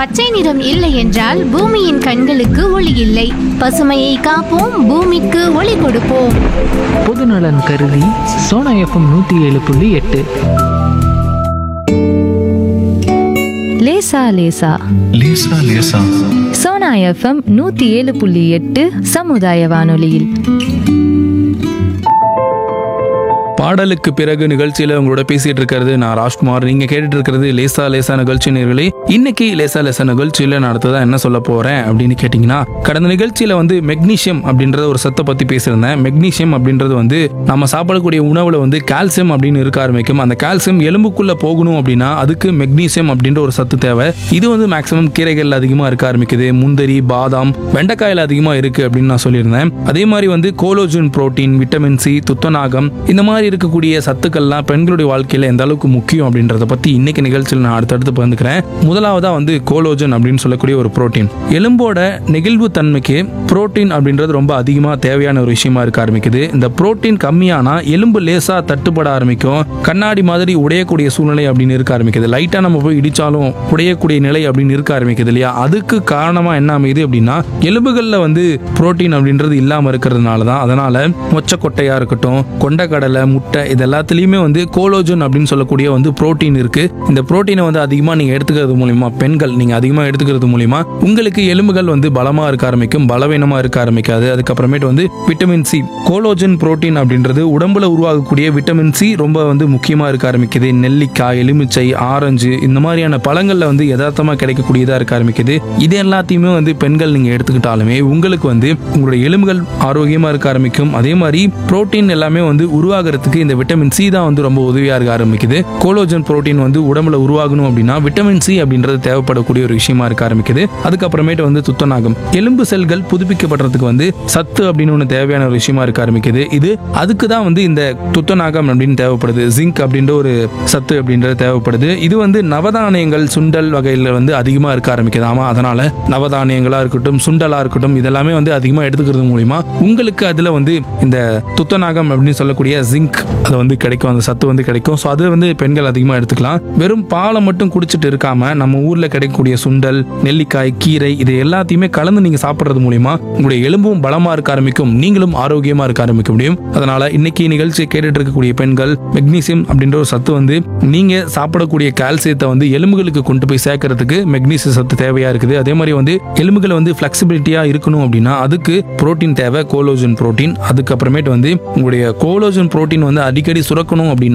பச்சை நிறம் இல்லை என்றால் பூமியின் கண்களுக்கு ஒளி இல்லை பசுமையை காப்போம் பூமிக்கு ஒளி கொடுப்போம் பொதுநலன் கருதி சோனா எஃப்எம் நூற்றி ஏழு புள்ளி எட்டு லேசா லேசா லேசா லேசா சோனா எஃப்எம் நூத்தி ஏழு புள்ளி எட்டு சமுதாய வானொலியில் பாடலுக்கு பிறகு நிகழ்ச்சியில உங்களோட பேசிட்டு இருக்கிறது நான் ராஜ்குமார் நீங்க கேட்டுட்டு இருக்கிறது லேசா லேசா நிகழ்ச்சி நேர்களே இன்னைக்கு லேசா லேசா நிகழ்ச்சியில நான் அடுத்ததா என்ன சொல்ல போறேன் அப்படின்னு கேட்டீங்கன்னா கடந்த நிகழ்ச்சியில வந்து மெக்னீசியம் அப்படின்றத ஒரு சத்தை பத்தி பேசியிருந்தேன் மெக்னீசியம் அப்படின்றது வந்து நம்ம சாப்பிடக்கூடிய உணவுல வந்து கால்சியம் அப்படின்னு இருக்க ஆரம்பிக்கும் அந்த கால்சியம் எலும்புக்குள்ள போகணும் அப்படின்னா அதுக்கு மெக்னீசியம் அப்படின்ற ஒரு சத்து தேவை இது வந்து மேக்சிமம் கீரைகள் அதிகமா இருக்க ஆரம்பிக்குது முந்திரி பாதாம் வெண்டைக்காயில் அதிகமா இருக்கு அப்படின்னு நான் சொல்லியிருந்தேன் அதே மாதிரி வந்து கோலோஜன் புரோட்டீன் விட்டமின் சி துத்தநாகம் இந்த மாதிரி இருக்கக்கூடிய சத்துக்கள்லாம் பெண்களுடைய வாழ்க்கையில எந்த அளவுக்கு முக்கியம் அப்படின்றத பத்தி இன்னைக்கு நிகழ்ச்சியில் நான் அடுத்தடுத்து பகிர்ந்துக்கிறேன் முதலாவதா வந்து கோலோஜன் அப்படின்னு சொல்லக்கூடிய ஒரு புரோட்டீன் எலும்போட நெகிழ்வு தன்மைக்கு புரோட்டீன் அப்படின்றது ரொம்ப அதிகமா தேவையான ஒரு விஷயமா இருக்க ஆரம்பிக்குது இந்த புரோட்டீன் கம்மியானா எலும்பு லேசா தட்டுப்பட ஆரம்பிக்கும் கண்ணாடி மாதிரி உடையக்கூடிய சூழ்நிலை அப்படின்னு இருக்க ஆரம்பிக்குது லைட்டா நம்ம போய் இடிச்சாலும் உடையக்கூடிய நிலை அப்படின்னு இருக்க ஆரம்பிக்குது இல்லையா அதுக்கு காரணமா என்ன அமையுது அப்படின்னா எலும்புகள்ல வந்து புரோட்டீன் அப்படின்றது இல்லாம இருக்கிறதுனால தான் அதனால மொச்சக்கொட்டையா இருக்கட்டும் கொண்டக்கடலை முட்டை இது எல்லாத்துலயுமே வந்து கோலோஜன் அப்படின்னு சொல்லக்கூடிய வந்து புரோட்டீன் இருக்கு இந்த புரோட்டீனை வந்து அதிகமா நீங்க எடுத்துக்கிறது மூலியமா பெண்கள் நீங்க அதிகமா எடுத்துக்கிறது மூலியமா உங்களுக்கு எலும்புகள் வந்து பலமா இருக்க ஆரம்பிக்கும் பலவீனமா இருக்க ஆரம்பிக்காது அதுக்கப்புறமேட்டு வந்து விட்டமின் சி கோலோஜன் புரோட்டீன் அப்படின்றது உடம்புல உருவாகக்கூடிய விட்டமின் சி ரொம்ப வந்து முக்கியமா இருக்க ஆரம்பிக்குது நெல்லிக்காய் எலுமிச்சை ஆரஞ்சு இந்த மாதிரியான பழங்கள்ல வந்து யதார்த்தமா கிடைக்கக்கூடியதா இருக்க ஆரம்பிக்குது இது எல்லாத்தையுமே வந்து பெண்கள் நீங்க எடுத்துக்கிட்டாலுமே உங்களுக்கு வந்து உங்களுடைய எலும்புகள் ஆரோக்கியமா இருக்க ஆரம்பிக்கும் அதே மாதிரி புரோட்டீன் எல்லாமே வந்து உருவாகிறதுக்கு இந்த விட்டமின் சி தான் வந்து ரொம்ப உதவியா இருக்க ஆரம்பிக்குது கோலோஜன் புரோட்டீன் வந்து உடம்புல உருவாகணும் அப்படின்னா விட்டமின் சி அப்படின்றது தேவைப்படக்கூடிய ஒரு விஷயமா இருக்க ஆரம்பிக்குது அதுக்கப்புறமேட்டு வந்து துத்தநாகம் எலும்பு செல்கள் புதுப்பிக்கப்படுறதுக்கு வந்து சத்து அப்படின்னு ஒன்று தேவையான ஒரு விஷயமா இருக்க ஆரம்பிக்குது இது அதுக்கு தான் வந்து இந்த துத்தநாகம் அப்படின்னு தேவைப்படுது ஜிங்க் அப்படின்ற ஒரு சத்து அப்படின்றது தேவைப்படுது இது வந்து நவதானியங்கள் சுண்டல் வகையில் வந்து அதிகமாக இருக்க ஆரம்பிக்குது ஆமா அதனால நவதானியங்களா இருக்கட்டும் சுண்டலா இருக்கட்டும் இதெல்லாமே வந்து அதிகமாக எடுத்துக்கிறது மூலியமா உங்களுக்கு அதுல வந்து இந்த துத்தநாகம் அப்படின்னு சொல்லக்கூடிய ஜிங்க் அது வந்து கிடைக்கும் அந்த சத்து வந்து கிடைக்கும் ஸோ அது வந்து பெண்கள் அதிகமாக எடுத்துக்கலாம் வெறும் பாலை மட்டும் குடிச்சிட்டு இருக்காம நம்ம ஊர்ல கிடைக்கக்கூடிய சுண்டல் நெல்லிக்காய் கீரை இது எல்லாத்தையுமே கலந்து நீங்க சாப்பிட்றது மூலியமா உங்களுடைய எலும்பும் பலமா இருக்க ஆரம்பிக்கும் நீங்களும் ஆரோக்கியமா இருக்க ஆரம்பிக்க முடியும் அதனால இன்னைக்கு நிகழ்ச்சியை கேட்டுட்டு இருக்கக்கூடிய பெண்கள் மெக்னீசியம் அப்படின்ற ஒரு சத்து வந்து நீங்க சாப்பிடக்கூடிய கால்சியத்தை வந்து எலும்புகளுக்கு கொண்டு போய் சேர்க்கறதுக்கு மெக்னீசியம் சத்து தேவையா இருக்குது அதே மாதிரி வந்து எலும்புகள் வந்து ஃபிளெக்சிபிலிட்டியா இருக்கணும் அப்படின்னா அதுக்கு புரோட்டீன் தேவை கோலோஜன் புரோட்டீன் அதுக்கப்புறமேட்டு வந்து உங்களுடைய கோலோஜன் புரோட்டீன் வந்து அடிக்கடி சுரக்கணும் அப்படின்னா